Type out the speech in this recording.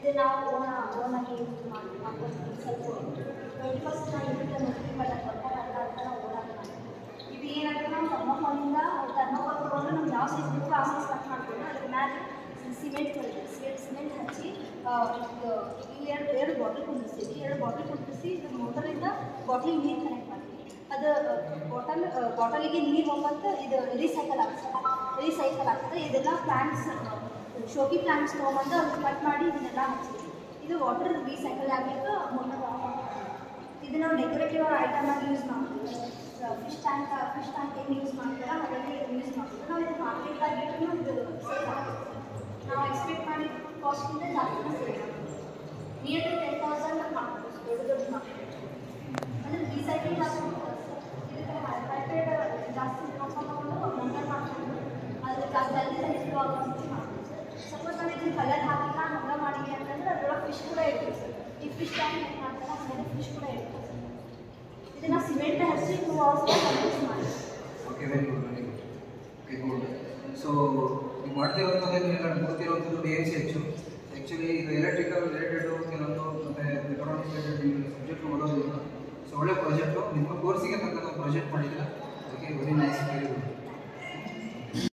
ಇದು ನಾವು ಓನ ಓನಾಗಿ ಮಾಡಿ ಮಾಡ್ಕೊಂಡು ಸ್ವಲ್ಪ ಟ್ವೆಂಟಿ ಪರ್ಸೆಂಟ್ ನಾವು ಇದಕ್ಕೆ ನೋಡ್ತೀವಿ ಬಟ್ ಅದು ಬರ್ತಾರೆ ಅಂತ ಅಂತ ನಾವು ಓನಾಗಿ ಮಾಡ್ತೀವಿ ಇದು ಏನಾಗುತ್ತೆ ನಾವು ಥರ್ಮೋಕಾಲಿಂದ ಥರ್ಮೋಕಾಲ್ ತೊಗೊಂಡು ನಮ್ಗೆ ಯಾವ ಸೈಜ್ ಬೇಕೋ ಆ ಸೈಜ್ ಕಟ್ ಮಾಡ್ಕೊಂಡು ಅದ್ರ ಮೇಲೆ ಸಿಮೆಂಟ್ ಸಿಮೆಂಟ್ ಸಿಮೆಂಟ್ ಹಚ್ಚಿ ಆ, ಇದು ಇಲ್ಲಿ ಎರಡು ಎರಡು ಬಾಟಲ್ ಕುಂದಿಸ್ತೀವಿ ಎರಡು ಬಾಟಲ್ ಕುಂದಿಸಿ ಇದು ಮೋಟರಿಂದ ಬಾಟ್ಲಿಗೆ ನೀರು ಕನೆಕ್ಟ್ ಮಾಡ್ತೀವಿ ಅದು ಬಾಟಲ್ ಬಾಟಲಿಗೆ ನೀರು ಹೋಗಂತ ಇದು ರೀಸೈಕಲ್ ಆಗ್ತದೆ ರೀಸೈಕಲ್ ಆಗ್ತದೆ ಇದೆಲ್ಲ ಪ್ಲಾಂಟ್ಸ್ ಶೋಕಿ ಪ್ಲಾಂಟ್ಸ್ ತೊಗೊಂಬಂದು ಅದು ಕಟ್ ಮಾಡಿ ಇದನ್ನೆಲ್ಲ ಹಚ್ತೀವಿ ಇದು ವಾಟರ್ ರೀಸೈಕಲ್ ಆಗಲಿಕ್ಕೆ ಮೋಟರ್ ಇದು ನಾವು ಡೆಕೋರೇಟಿವ್ ಐಟಮ್ ಆಗಿ ಯೂಸ್ ಮಾಡ್ತೀವಿ ಫಿಶ್ ಟ್ಯಾಂಕ್ ಫಿಶ್ ಟ್ಯಾಂಕ್ ಏನು ಯೂಸ್ ಮಾಡ್ತೀರಾ ಅದರಲ್ಲಿ ಯೂಸ್ ಮಾಡ್ತೀವಿ ನಾವು ಇದು ಮಾರ್ಕೆಟಾಗಿ ಇದು ಸೇಲ್ ಆಗುತ್ತೆ ನಾವು ಎಕ್ಸ್ಪೆಕ್ಟ್ ಮಾಡಿದ ಕಾಸ್ಟಿಂದ ಜಾಸ್ತಿನೇ ಸೇಲ್ ಆಗುತ್ತೆ ನಿಯರ್ ಟು ಟೆನ್ ತೌಸಂಡ್ ಮಾಡ್ಬೋದು ದೊಡ್ಡ ದೊಡ್ಡ ಮಾರ್ಕೆಟ್ ಅಂದರೆ ರೀಸೈಕ್ಲಿಂಗ್ ಆಗ್ಬೋದು ಇದಕ್ಕೆ ಹೈಬ್ರಿಡ್ ಜಾಸ್ತಿ ರೊಕ್ಕ ತಗೊಂಡು ಮಂಗಲ್ ಮಾಡ್ಕೊಂಡು ಅದು ಜಾಸ್ತಿ ಜಲ್ದಿ ಸೈಜ್ ಆಗೋದು ಮಾಡ್ಬೋದು ಸಪೋಸ್ ನಾವು ಇದನ್ನ ಕಲರ್ ಹಾಕಿಲ್ಲ ಹಂಗೆ ಮಾಡಿದ್ವಿ ಅಂತಂದ್ರೆ ಅದ್ರೊಳಗೆ ಫಿಶ್ ಕೂಡ ಇರ್ತದೆ ಸರ್ ಈ ಫಿಶ್ ಟ್ಯಾಂಕ್ ಏನು ಮಾಡ್ತಾರೆ ಅದರಲ್ಲಿ ಫಿಶ್ ಕೂಡ ಇರ್ತದೆ ಇದನ್ನ ಸಿಮೆಂಟ್ ಹಚ್ಚಿ ಟೂ ಅವರ್ಸ್ ಯೂಸ್ ಮಾಡಿ okay very good very good okay good so ಈಗ ಮಾಡ್ತಿರೋಂಥದ್ದು ಎಲ್ಲ ಗೊತ್ತಿರುವಂಥದ್ದು ಡಿ ಎನ್ ಸಿ ಹೆಚ್ಚು ಆ್ಯಕ್ಚುಲಿ ಇದು ಎಲೆಕ್ಟ್ರಿಕಲ್ ರಿಲೇಟೆಡು ಕೆಲವೊಂದು ಮತ್ತು ಎಲೆಕ್ಟ್ರಾನಿಕ್ಸ್ ರಿಲೇಟೆಡ್ ಸಬ್ಜೆಕ್ಟ್ ಓದೋದಿಲ್ಲ ಸೊ ಒಳ್ಳೆ ಪ್ರಾಜೆಕ್ಟು ನಿಮ್ಮ ಕೋರ್ಸಿಗೆ ತಕ್ಕಂಥ ಪ್ರಾಜೆಕ್ಟ್ ಮಾಡಿದ್ರೆ ಅದಕ್ಕೆ ವೆರಿ ನೈಸ್ ವೆರಿ ಗುಡ್